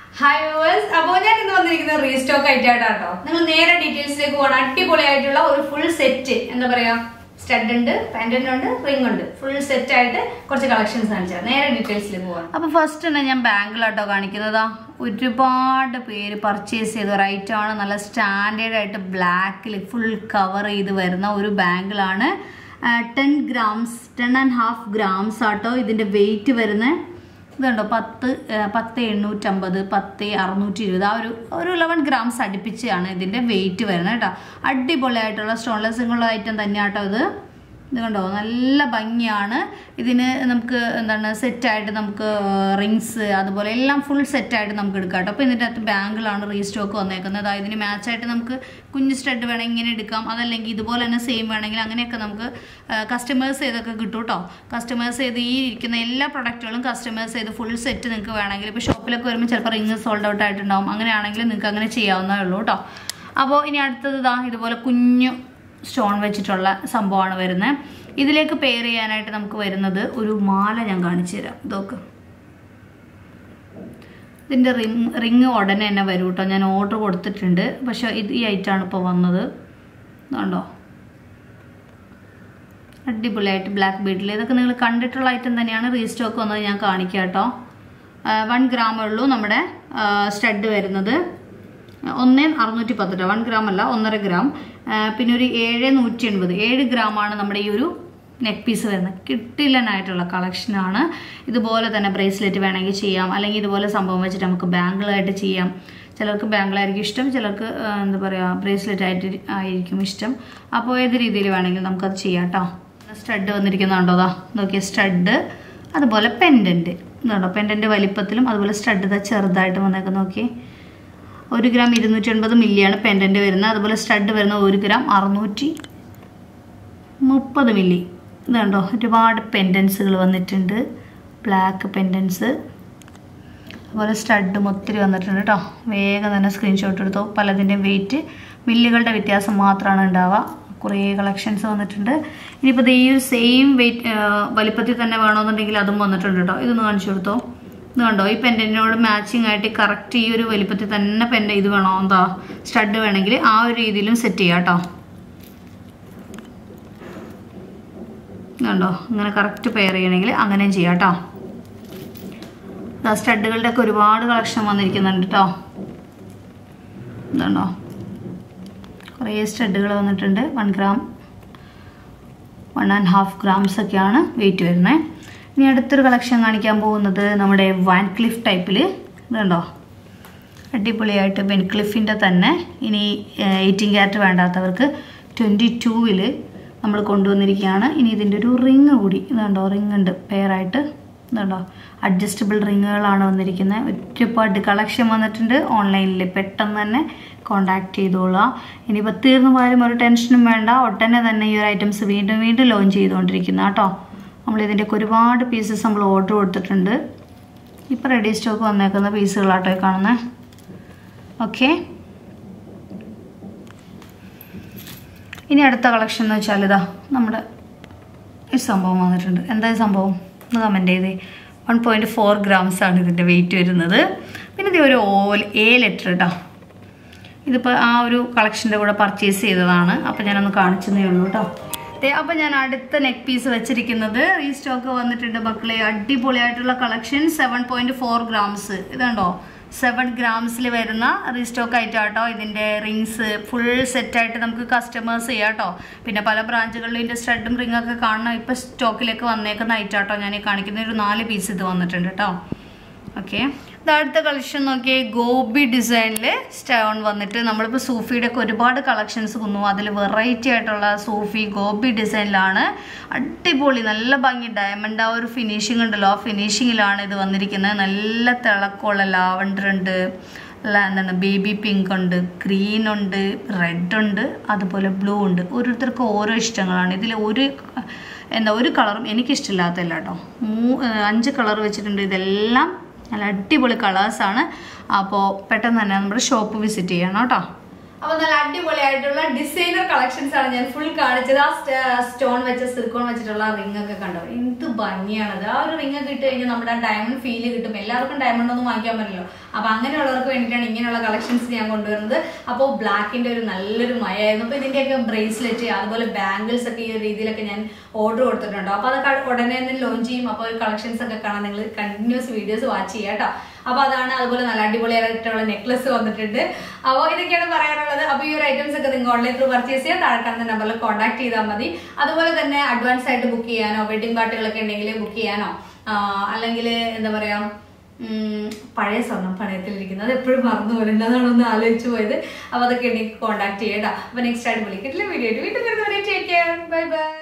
hi viewers അപ്പോൾ ഞാൻ ഇന്ന് വന്നിരിക്കുന്നത് റീസ്റ്റോക്ക് ആയിട്ടാണ് കേട്ടോ നിങ്ങൾ നേരെ ഡീറ്റെയിൽസിലേക്ക് പോകണം അടിപൊളിയായിട്ടുള്ള ഒരു ഫുൾ സെറ്റ് എന്താ പറയാ സ്റ്റഡ് ഉണ്ട് പാൻറ്റന്റ് ഉണ്ട് റിംഗ് ഉണ്ട് ഫുൾ സെറ്റ് ആയിട്ട് കുറച്ച് കളക്ഷൻസ് കാണിച്ചാൽ നേരെ ഡീറ്റെയിൽസിലേക്ക് പോകണം അപ്പോൾ ഫസ്റ്റ് തന്നെ ഞാൻ ബാങ്കിലാട്ടോ കാണിക്കുന്നതാ ഒരുപാട് പേര് പർച്ചേസ് ചെയ്ത ഒരു ഐറ്റമാണ് നല്ല സ്റ്റാൻഡേർഡ് ആയിട്ട് ബ്ലാക്കിൽ ഫുൾ കവർ ചെയ്ത് വരുന്ന ഒരു ബാങ്കിളാണ് ten grams ten and half grams ആട്ടോ ഇതിൻ്റെ വെയിറ്റ് വരുന്നത് ഇതുണ്ടോ പത്ത് ആ, പത്ത് എണ്ണൂറ്റമ്പത് പത്ത് അറുന്നൂറ്റി ഇരുപത് ആ ഒരു ഒരു ഇലവൻ ഗ്രാംസ് അടുപ്പിച്ചാണ് ഇതിൻ്റെ വെയിറ്റ് വരുന്നത് കേട്ടോ അടിപൊളിയായിട്ടുള്ള സ്റ്റോൺലെസ് ഉള്ള ഐറ്റം തന്നെയാട്ടോ ഇത് ഇത് കണ്ടോ നല്ല ഭംഗിയാണ് ഇതിന് നമുക്ക് എന്താണ് സെറ്റായിട്ട് നമുക്ക് റിങ്സ് അതുപോലെ എല്ലാം ഫുൾ സെറ്റായിട്ട് നമുക്ക് എടുക്കാം കേട്ടോ അപ്പോൾ ഇതിൻ്റെ അകത്ത് ബാങ്കിലാണ് റീസ്റ്റോക്ക് വന്നേക്കുന്നത് അതായത് ഇതിന് മാച്ചായിട്ട് നമുക്ക് കുഞ്ഞ് സ്റ്റഡ് വേണമെങ്കിൽ ഇങ്ങനെ എടുക്കാം അതല്ലെങ്കിൽ ഇതുപോലെ തന്നെ സെയിം വേണമെങ്കിൽ അങ്ങനെയൊക്കെ നമുക്ക് കസ്റ്റമേഴ്സ് ചെയ്തൊക്കെ കിട്ടും കേട്ടോ കസ്റ്റമേഴ്സ് ചെയ്ത് ഈ ഇരിക്കുന്ന എല്ലാ പ്രൊഡക്റ്റുകളും കസ്റ്റമേഴ്സ് ചെയ്ത് ഫുൾ സെറ്റ് നിങ്ങൾക്ക് വേണമെങ്കിൽ ഇപ്പോൾ ഷോപ്പിലൊക്കെ വരുമ്പോൾ ചിലപ്പോൾ റിങ് സോൾഡ് ഔട്ട് ആയിട്ടുണ്ടാവും അങ്ങനെയാണെങ്കിൽ നിങ്ങൾക്ക് അങ്ങനെ ചെയ്യാവുന്നതേ ഉള്ളൂ കേട്ടോ അപ്പോൾ ഇനി അടുത്തത് ഇതാ ഇതുപോലെ കുഞ്ഞു സ്റ്റോൺ വെച്ചിട്ടുള്ള സംഭവമാണ് വരുന്നത് ഇതിലേക്ക് പെയർ ചെയ്യാനായിട്ട് നമുക്ക് വരുന്നത് ഒരു മാല ഞാൻ കാണിച്ചു തരാം ഇതൊക്കെ ഇതിൻ്റെ റിങ് റിങ് ഉടനെ തന്നെ വരും കേട്ടോ ഞാൻ ഓർഡർ കൊടുത്തിട്ടുണ്ട് പക്ഷെ ഇത് ഈ ഐറ്റമാണ് ഇപ്പോൾ വന്നത് ഇതുണ്ടോ അടിപൊളിയായിട്ട് ബ്ലാക്ക് ബീഡിൽ ഇതൊക്കെ നിങ്ങൾ കണ്ടിട്ടുള്ള ഐറ്റം തന്നെയാണ് റീസ്റ്റോക്ക് വന്നത് ഞാൻ കാണിക്കാം കേട്ടോ വൺ ഗ്രാമേ ഉള്ളൂ നമ്മുടെ സ്റ്റഡ് വരുന്നത് ഒന്ന് അറുന്നൂറ്റി പത്ത് രൂപ വൺ ഗ്രാം അല്ല ഒന്നര ഗ്രാം ആ, പിന്നെ ഒരു ഏഴ് നൂറ്റി എൺപത് ഏഴ് ഗ്രാമാണ് നമ്മുടെ ഈ ഒരു നെക്ക് പീസ് വരുന്നത് കിട്ടില്ലനായിട്ടുള്ള കളക്ഷനാണ് ഇതുപോലെ തന്നെ ബ്രേസ്ലെറ്റ് വേണമെങ്കിൽ ചെയ്യാം അല്ലെങ്കിൽ ഇതുപോലെ സംഭവം വെച്ചിട്ട് നമുക്ക് ബാങ്കിളായിട്ട് ചെയ്യാം ചിലർക്ക് ബാങ്കിളായിരിക്കും ഇഷ്ടം ചിലർക്ക് ആ, എന്താ പറയുക ബ്രേസ്ലെറ്റ് ആയിട്ട് ആയിരിക്കും ഇഷ്ടം അപ്പോൾ ഏത് രീതിയിൽ വേണമെങ്കിലും നമുക്കത് ചെയ്യാം കേട്ടോ സ്റ്റഡ് വന്നിരിക്കുന്നുണ്ടോ അതാ നോക്കിയ സ്റ്റഡ് അതുപോലെ പെൻഡൻറ്റ് ഇതുണ്ടോ പെൻഡൻറ്റ് വലിപ്പത്തിലും അതുപോലെ സ്റ്റഡ് ഇതാ ചെറുതായിട്ട് വന്നേക്ക് നോക്കി ഒരു ഗ്രാം ഇരുന്നൂറ്റി എൺപത് മില്ലിയാണ് പെൻഡൻറ്റ് വരുന്നത് അതുപോലെ സ്റ്റഡ് വരുന്നത് ഒരു ഗ്രാം അറുന്നൂറ്റി മുപ്പത് മില്ലി ഇതുണ്ടോ ഒരുപാട് പെൻഡൻസുകൾ വന്നിട്ടുണ്ട് ബ്ലാക്ക് പെൻഡൻസ് അതുപോലെ സ്റ്റഡും ഒത്തിരി വന്നിട്ടുണ്ട് കേട്ടോ വേഗം തന്നെ സ്ക്രീൻഷോട്ട് എടുത്തോ പലതിൻ്റെയും വെയിറ്റ് മില്ലുകളുടെ വ്യത്യാസം മാത്രമാണ് ഉണ്ടാവുക കുറേ കളക്ഷൻസ് വന്നിട്ടുണ്ട് ഇനിയിപ്പോൾ ഇത് ഈ ഒരു സെയിം വെയിറ്റ് വലിപ്പത്തിൽ തന്നെ വേണമെന്നുണ്ടെങ്കിൽ അതും വന്നിട്ടുണ്ട് കേട്ടോ ഇതൊന്ന് കാണിച്ചു കൊടുത്തോ ഇത് കണ്ടോ ഈ പെൻഡൻറ്റിനോട് മാച്ചിങ് ആയിട്ട് കറക്റ്റ് ഈ ഒരു വലിപ്പത്തിൽ തന്നെ പെൻഡ ഇത് വേണോ എന്താ സ്റ്റഡ് വേണമെങ്കിൽ ആ ഒരു രീതിയിലും സെറ്റ് ചെയ്യാം കേട്ടോ ഇതുണ്ടോ ഇങ്ങനെ കറക്റ്റ് പെയർ ചെയ്യണമെങ്കിൽ അങ്ങനെയും ചെയ്യാം കേട്ടോ സ്റ്റഡുകളുടെ ഒക്കെ ഒരുപാട് കളക്ഷൻ വന്നിരിക്കുന്നുണ്ട് കേട്ടോ ഇതുണ്ടോ കുറേ സ്റ്റഡുകൾ വന്നിട്ടുണ്ട് one gram one and half grams ഒക്കെയാണ് വെയിറ്റ് വരുന്നത് ഇനി അടുത്തൊരു കളക്ഷൻ കാണിക്കാൻ പോകുന്നത് നമ്മുടെ വാൻ ക്ലിഫ് ടൈപ്പിൽ ഇതുണ്ടോ അടിപൊളിയായിട്ട് ബെൻ ക്ലിഫിൻ്റെ തന്നെ ഇനി എയ്റ്റീൻ ക്യാരറ്റ് വേണ്ടാത്തവർക്ക് ട്വൻറ്റി ടൂവിൽ നമ്മൾ കൊണ്ടുവന്നിരിക്കുകയാണ് ഇനി ഇതിൻ്റെ ഒരു റിങ് കൂടി ഇതുണ്ടോ റിങ് ഉണ്ട് പെയറായിട്ട് ഇതുണ്ടോ അഡ്ജസ്റ്റബിൾ റിങ്ങുകളാണ് വന്നിരിക്കുന്നത് ഒരുപാട് കളക്ഷൻ വന്നിട്ടുണ്ട് ഓൺലൈനിൽ പെട്ടെന്ന് തന്നെ കോണ്ടാക്ട് ചെയ്തോളുക ഇനിയിപ്പോൾ തീർന്നു പോയാലും ഒരു ടെൻഷനും വേണ്ട ഒട്ടനെ തന്നെ ഈ ഒരു ഐറ്റംസ് വീണ്ടും വീണ്ടും ലോഞ്ച് ചെയ്തുകൊണ്ടിരിക്കുന്ന കേട്ടോ നമ്മൾ ഇതിൻ്റെയൊക്കെ ഒരുപാട് പീസസ് നമ്മൾ ഓർഡർ കൊടുത്തിട്ടുണ്ട് ഇപ്പോൾ റെഡി സ്റ്റോക്ക് വന്നേക്കുന്ന പീസുകളാട്ടോ ഈ കാണുന്നത് ഓക്കെ ഇനി അടുത്ത കളക്ഷൻ എന്ന് വെച്ചാൽ ഇതാ നമ്മുടെ ഈ സംഭവം വന്നിട്ടുണ്ട് എന്താ ഈ സംഭവം ഒന്ന് കമൻറ്റ് ചെയ്തേ വൺ പോയിൻറ്റ് ഫോർ ഗ്രാംസ് ആണ് ഇതിൻ്റെ വെയിറ്റ് വരുന്നത് പിന്നെ ഇത് ഒരു ഓ എ ലെറ്റർ കേട്ടോ ഇതിപ്പോൾ ആ ഒരു കളക്ഷൻ്റെ കൂടെ പർച്ചേസ് ചെയ്തതാണ് അപ്പോൾ ഞാനൊന്ന് കാണിച്ചതേ ഉള്ളൂ കേട്ടോ ദേ, അപ്പോൾ ഞാൻ അടുത്ത നെക്ക് പീസ് വെച്ചിരിക്കുന്നത് ഈ സ്റ്റോക്ക് വന്നിട്ടുണ്ട് മക്കളെ അടിപൊളിയായിട്ടുള്ള collection seven point four grams ഇതുണ്ടോ സെവൻ ഗ്രാംസിൽ വരുന്ന റീസ്റ്റോക്ക് ആയിട്ടാട്ടോ ഇതിൻ്റെ റിങ്സ് ഫുൾ സെറ്റായിട്ട് നമുക്ക് കസ്റ്റമേഴ്സ് ചെയ്യാം കേട്ടോ പിന്നെ പല ബ്രാഞ്ചുകളിലും ഇതിൻ്റെ സ്റ്റഡും റിങ്ങൊക്കെ കാണണം ഇപ്പോൾ സ്റ്റോക്കിലേക്ക് വന്നേക്കുന്ന ഐറ്റാട്ടോ ഞാൻ ഈ കാണിക്കുന്ന ഒരു നാല് പീസ് ഇത് വന്നിട്ടുണ്ട് കേട്ടോ ഓക്കെ അടുത്ത കളക്ഷൻ നോക്കിയേ ഗോപി ഡിസൈനിൽ സ്റ്റോൺ വന്നിട്ട് നമ്മളിപ്പോൾ സൂഫിയുടെ ഒക്കെ ഒരുപാട് കളക്ഷൻസ് വന്നു അതിൽ വെറൈറ്റി ആയിട്ടുള്ള സൂഫി ഗോപി ഡിസൈനിലാണ് അടിപൊളി നല്ല ഭംഗി ഡയമണ്ട് ആ ഒരു ഫിനിഷിംഗ് ഉണ്ടല്ലോ ആ ഫിനിഷിങ്ങിലാണ് ഇത് വന്നിരിക്കുന്നത് നല്ല തിളക്കമുള്ള ലാവണ്ടർ ഉണ്ട് ല- എന്താണ് ബേബി പിങ്ക് ഉണ്ട് ഗ്രീൻ ഉണ്ട് റെഡ് ഉണ്ട് അതുപോലെ ബ്ലൂ ഉണ്ട് ഓരോരുത്തർക്കും ഓരോ ഇഷ്ടങ്ങളാണ് ഇതിൽ ഒരു എന്താ ഒരു കളറും എനിക്കിഷ്ടമില്ലാത്തല്ല കേട്ടോ മൂ ഏഹ് അഞ്ച് കളർ വെച്ചിട്ടുണ്ട് ഇതെല്ലാം നല്ല അടിപൊളി കളേഴ്സാണ് അപ്പോൾ പെട്ടെന്ന് തന്നെ നമ്മുടെ ഷോപ്പ് വിസിറ്റ് ചെയ്യണം കേട്ടോ അപ്പൊ നല്ല അടിപൊളിയായിട്ടുള്ള ഡിസൈനർ കളക്ഷൻസ് ആണ് ഞാൻ ഫുൾ കാണിച്ചത് ആ സ്റ്റോൺ വെച്ച സിർക്കോൺ വെച്ചിട്ടുള്ള റിംഗ് ഒക്കെ കണ്ടോ എന്ത് ഭംഗിയാണത് ആ ഒരു റിംഗ് ഒക്കെ ഇട്ട് കഴിഞ്ഞാൽ നമ്മുടെ ആ ഡയമണ്ട് ഫീൽ കിട്ടും എല്ലാവർക്കും ഡയമണ്ട് ഒന്നും വാങ്ങിക്കാൻ പറ്റില്ലല്ലോ അപ്പൊ അങ്ങനെയുള്ളവർക്ക് വേണ്ടിയിട്ടാണ് ഇങ്ങനെയുള്ള കളക്ഷൻസ് ഞാൻ കൊണ്ടുവരുന്നത് അപ്പോൾ ബ്ലാക്കിന്റെ ഒരു നല്ലൊരു മയമായിരുന്നു അപ്പൊ ഇതിന്റെയൊക്കെ ബ്രേസ്ലെറ്റ് അതുപോലെ ബാംഗിൾസ് ഒക്കെ ഈ ഒരു രീതിയിലൊക്കെ ഞാൻ ഓർഡർ കൊടുത്തിട്ടുണ്ട് അപ്പൊ അതൊക്കെ ഉടനെ തന്നെ ലോഞ്ച് ചെയ്യും അപ്പോൾ കളക്ഷൻസ് ഒക്കെ കാണാൻ നിങ്ങൾ കണ്ടിന്യൂസ് വീഡിയോസ് വാച്ച് ചെയ്യുക കേട്ടോ അപ്പൊ അതാണ് അതുപോലെ നല്ല അടിപൊളിയായിട്ടുള്ള നെക്ലസ് വന്നിട്ടുണ്ട് അപ്പോൾ ഇതൊക്കെയാണ് പറയാനുള്ളത് അപ്പോൾ ഈ ഒരു ഐറ്റംസ് ഒക്കെ നിങ്ങൾ ഓൺലൈൻ ത്രൂ പർച്ചേസ് ചെയ്യാൻ താഴെ കാണുന്ന നമ്പറിൽ കോൺടാക്ട് ചെയ്താൽ മതി അതുപോലെ തന്നെ അഡ്വാൻസ് ആയിട്ട് ബുക്ക് ചെയ്യാനോ വെഡിങ് പാർട്ടികളൊക്കെ ഉണ്ടെങ്കിൽ ബുക്ക് ചെയ്യാനോ അല്ലെങ്കിൽ എന്താ പറയാ ഉം, പഴയ സ്വർണം പണയത്തിലിരിക്കുന്നത് അത് എപ്പോഴും മറന്നു പോലുണ്ട് അതാണ് ഒന്ന് ആലോചിച്ചു പോയത് അപ്പോൾ അതൊക്കെ ഉണ്ടെങ്കിൽ കോൺടാക്ട് ചെയ്യട്ടോ അപ്പോൾ നെക്സ്റ്റ് ആയിട്ട് വിളിക്കിട്ടില്ല വീഡിയോ ആയിട്ട് വീണ്ടും വരുന്നവരെ ടേക്ക് കെയർ ബൈ ബൈ